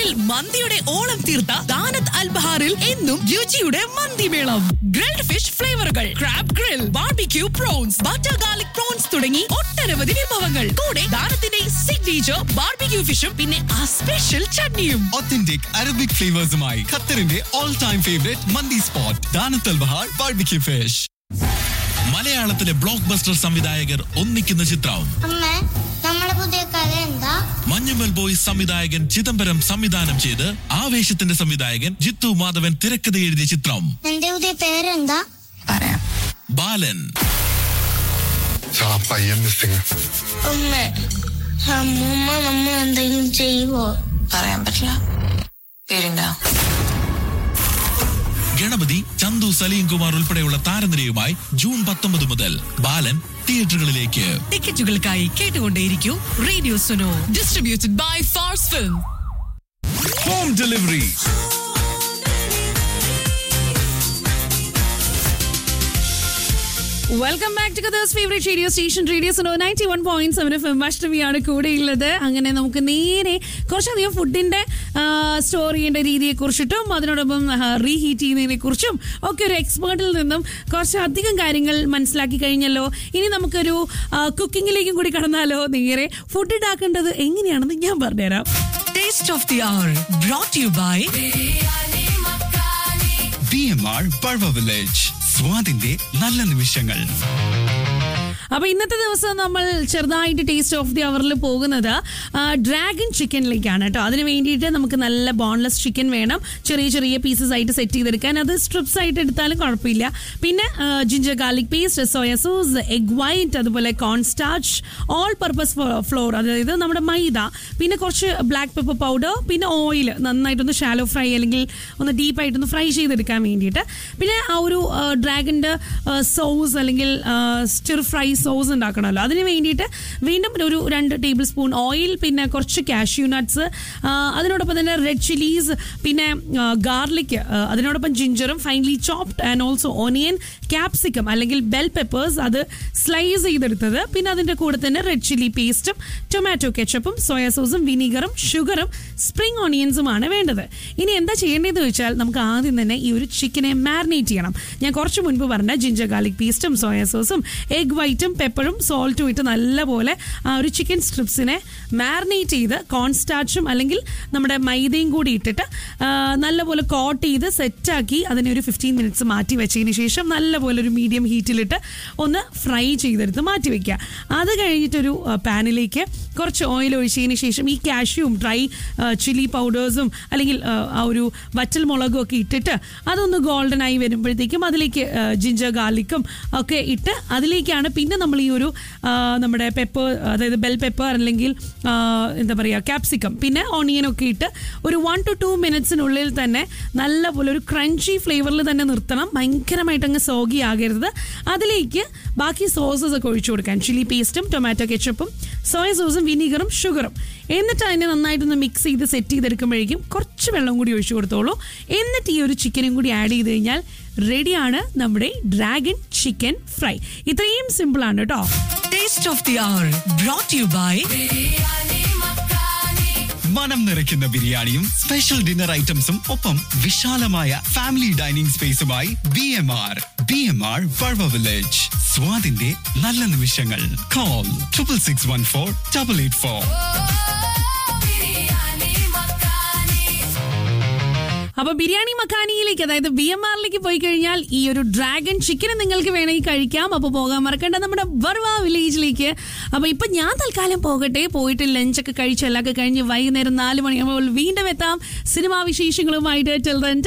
ഖത്തറിൽ മന്തിയുടെ ഓളം തീർത്ത ദാനത്ത് അൽബഹാറിൽ എന്നും രുചിയുടെ മന്തിമേളം ഗ്രിൽഡ് ഫിഷ് ഫ്ലേവറുകൾ crab grill barbecue prawns butter garlic prawns തുടങ്ങി ഒട്ടനവധി വിഭവങ്ങൾ കൂടെ ദാനത്തിന്റെ സിഗ്നേച്ചർ ബാർബിക്യൂ ഫിഷും പിന്നെ ആ സ്പെഷ്യൽ ചട്നിയും Authentic Arabic flavors-മായി ഖത്തറിന്റെ all time favorite മന്തി സ്പോട്ട് ദാനത്തൽ ബഹാർ ബാർബിക്യൂ ഫിഷ് മലയാളത്തിലെ ബ്ലോക്ക് ബസ്റ്റർ സംവിധായകർ ഒന്നിക്കുന്ന ചിത്രം അമ്മ നമ്മുടെ പുതിയ കഥ എന്താ മഞ്ഞുമൽ ബോയ്സ് സംവിധായകൻ ചിദംബരം സംവിധാനം ചെയ്ത് ആവേശത്തിന്റെ സംവിധായകൻ ജിത്തു മാധവൻ തിരക്കഥ എഴുതിയ ചിത്രം എന്റെ പുതിയ പേരെന്താ പറയാം ബാലൻ ആ പയ്യൻ മിസ്സിങ് അമ്മ അമ്മൂമ്മ നമ്മൾ എന്തെങ്കിലും ചെയ്യുവോ പറയാൻ പറ്റില്ല പേരുണ്ടോ ഗണപതി ചന്തു സലീം കുമാർ ഉൾപ്പെടെയുള്ള താരനിരയുമായി ജൂൺ പത്തൊമ്പത് മുതൽ ബാലൻ തിയേറ്ററുകളിലേക്ക് ടിക്കറ്റുകൾക്കായി കേട്ടുകൊണ്ടേയിരിക്കൂ radio Suno distributed by Phars film home delivery welcome back to Qatar's favourite radio station radio Suno ninety one point seven F M അഷ്ടമിയാണ് കൂടെയുള്ളത് അങ്ങനെ നമുക്ക് നേരെ കുറച്ചധികം ഫുഡിന്റെ സ്റ്റോർ ചെയ്യേണ്ട രീതിയെ കുറിച്ചിട്ടും അതിനോടൊപ്പം റീഹീറ്റ് ചെയ്യുന്നതിനെ കുറിച്ചും ഒക്കെ ഒരു എക്സ്പേർട്ടിൽ നിന്നും കുറച്ചധികം കാര്യങ്ങൾ മനസ്സിലാക്കി കഴിഞ്ഞല്ലോ ഇനി നമുക്കൊരു കുക്കിങ്ങിലേക്കും കൂടി കടന്നാലോ നേരെ ഫുഡ് ഉണ്ടാക്കേണ്ടത് എങ്ങനെയാണെന്ന് ഞാൻ പറഞ്ഞുതരാം taste of the hour brought you by B M R ബൾവ വില്ലേജ് സ്വാദിന്റെ നല്ല നിമിഷങ്ങൾ അപ്പൊ ഇന്നത്തെ ദിവസം നമ്മൾ ചെറുതായിട്ട് ടേസ്റ്റ് ഓഫ് ദി അവറിൽ പോകുന്നത് ഡ്രാഗൺ ചിക്കനിലേക്കാണ് കേട്ടോ അതിന് വേണ്ടിയിട്ട് നമുക്ക് നല്ല ബോൺലെസ് ചിക്കൻ വേണം ചെറിയ ചെറിയ പീസസ് ആയിട്ട് സെറ്റ് ചെയ്തെടുക്കാൻ അത് സ്ട്രിപ്സ് ആയിട്ട് എടുത്താലും കുഴപ്പമില്ല പിന്നെ ginger garlic paste soya sauce egg white അതുപോലെ corn starch all purpose flour അതായത് നമ്മുടെ മൈദ പിന്നെ കുറച്ച് ബ്ലാക്ക് പെപ്പർ പൗഡർ പിന്നെ ഓയിൽ നന്നായിട്ടൊന്ന് ഷാലോ ഫ്രൈ അല്ലെങ്കിൽ ഒന്ന് ഡീപ്പായിട്ടൊന്ന് ഫ്രൈ ചെയ്തെടുക്കാൻ വേണ്ടിയിട്ട് പിന്നെ ആ ഒരു ഡ്രാഗൻ്റെ സോസ് അല്ലെങ്കിൽ സ്റ്റിർ ഫ്രൈ സോസ് ഉണ്ടാക്കണമല്ലോ അതിന് വേണ്ടിയിട്ട് വീണ്ടും ഒരു രണ്ട് ടേബിൾ സ്പൂൺ ഓയിൽ പിന്നെ കുറച്ച് കാഷ്യൂ നട്ട്സ് അതിനോടൊപ്പം തന്നെ റെഡ് ചില്ലീസ് പിന്നെ ഗാർലിക് അതിനോടൊപ്പം ജിഞ്ചറും finely chopped and also onion capsicum അല്ലെങ്കിൽ ബെൽ പെപ്പേഴ്സ് അത് സ്ലൈസ് ചെയ്തെടുത്തത് പിന്നെ അതിൻ്റെ കൂടെ തന്നെ റെഡ് ചില്ലി പേസ്റ്റും ടൊമാറ്റോ കെച്ചപ്പും സോയാ സോസും വിനീഗറും ഷുഗറും സ്പ്രിംഗ് ഓണിയൻസുമാണ് വേണ്ടത് ഇനി എന്താ ചെയ്യേണ്ടതെന്ന് വെച്ചാൽ നമുക്ക് ആദ്യം തന്നെ ഈ ഒരു ചിക്കനെ മാരിനേറ്റ് ചെയ്യണം ഞാൻ കുറച്ച് മുൻപ് പറഞ്ഞ ജിഞ്ചർ ഗാർലിക് പേസ്റ്റും സോയാ സോസും എഗ് വൈറ്റും പെപ്പറും സോൾട്ടും ഇട്ട് നല്ലപോലെ ആ ഒരു ചിക്കൻ സ്ട്രിപ്സിനെ മാരിനേറ്റ് ചെയ്ത് കോൺസ്റ്റാർച്ചും അല്ലെങ്കിൽ നമ്മുടെ മൈദയും കൂടി ഇട്ടിട്ട് ആ, നല്ലപോലെ കോട്ട് ചെയ്ത് സെറ്റാക്കി അതിനെ ഒരു ഫിഫ്റ്റീൻ മിനിറ്റ്സ് മാറ്റി വെച്ചതിന് ശേഷം നല്ലപോലെ ഒരു മീഡിയം ഹീറ്റിലിട്ട് ഒന്ന് ഫ്രൈ ചെയ്തെടുത്ത് മാറ്റി വെക്കുക അത് കഴിഞ്ഞിട്ടൊരു ആ, പാനിലേക്ക് കുറച്ച് ഓയിൽ ഒഴിച്ചതിന് ശേഷം ഈ കാഷ്യൂം ഡ്രൈ ചില്ലി പൗഡേഴ്സും അല്ലെങ്കിൽ ആ, ആ ഒരു വറ്റൽ മുളകും ഒക്കെ ഇട്ടിട്ട് അതൊന്ന് ഗോൾഡൻ ആയി വരുമ്പോഴത്തേക്കും അതിലേക്ക് ജിഞ്ചർ ഗാർലിക്കും ഒക്കെ ഇട്ട് അതിലേക്കാണ് പിന്നെ നമ്മൾ ഈ ഒരു ആ, നമ്മുടെ പെപ്പർ അതായത് ബെൽ പെപ്പർ അല്ലെങ്കിൽ ആ, എന്താ പറയുക ക്യാപ്സിക്കം പിന്നെ ഓണിയനൊക്കെ ഇട്ട് ഒരു വൺ ടു ടു മിനിറ്റ്സിനുള്ളിൽ തന്നെ നല്ലപോലെ ഒരു ക്രഞ്ചി ഫ്ലേവറിൽ തന്നെ നിർത്തണം ഭയങ്കരമായിട്ട് അങ്ങ് സോഗി ആകരുത് അതിലേക്ക് ബാക്കി സോസസ് ഒക്കെ ഒഴിച്ചു കൊടുക്കാൻ ചില്ലി പേസ്റ്റും ടൊമാറ്റോ കെച്ചപ്പും സോയ സോസും വിനീഗറും ഷുഗറും എന്നിട്ട് അതിനെ നന്നായിട്ടൊന്ന് മിക്സ് ചെയ്ത് സെറ്റ് ചെയ്തെടുക്കുമ്പോഴേക്കും കുറച്ച് വെള്ളം കൂടി ഒഴിച്ചു കൊടുത്തോളൂ എന്നിട്ട് ഈ ഒരു ചിക്കനും കൂടി ആഡ് ചെയ്ത് കഴിഞ്ഞാൽ റെഡിയാണ് നമ്മുടെ ഡ്രാഗൺ ചിക്കൻ ഫ്രൈ ഇത്രയും സിമ്പിൾ ആണ് കേട്ടോ taste of the hour brought you by മനം നിറയ്ക്കുന്ന ബിരിയാണിയും സ്പെഷ്യൽ ഡിന്നർ ഐറ്റംസും ഒപ്പം വിശാലമായ ഫാമിലി ഡൈനിങ് സ്പേസുമായി B M R B M R ബൾവ വില്ലേജ് സ്വാദിന്റെ നല്ല നിമിഷങ്ങൾ call triple six one four double eight four അപ്പൊ ബിരിയാണി മക്കാനിയിലേക്ക് അതായത് ബി എം ആറിലേക്ക് പോയി കഴിഞ്ഞാൽ ഈ ഒരു ഡ്രാഗൺ ചിക്കൻ നിങ്ങൾക്ക് വേണമെങ്കിൽ കഴിക്കാം അപ്പൊ പോകാൻ മറക്കണ്ട നമ്മുടെ ബർവ വില്ലേജിലേക്ക് അപ്പൊ ഇപ്പൊ ഞാൻ തൽക്കാലം പോകട്ടെ പോയിട്ട് ലഞ്ചൊക്കെ കഴിച്ച് എല്ലാം ഒക്കെ കഴിഞ്ഞ് വൈകുന്നേരം നാല് മണിയാകുമ്പോൾ വീണ്ടും എത്താം സിനിമാ വിശേഷങ്ങളുമായിട്ട് ടിൽ ദൻ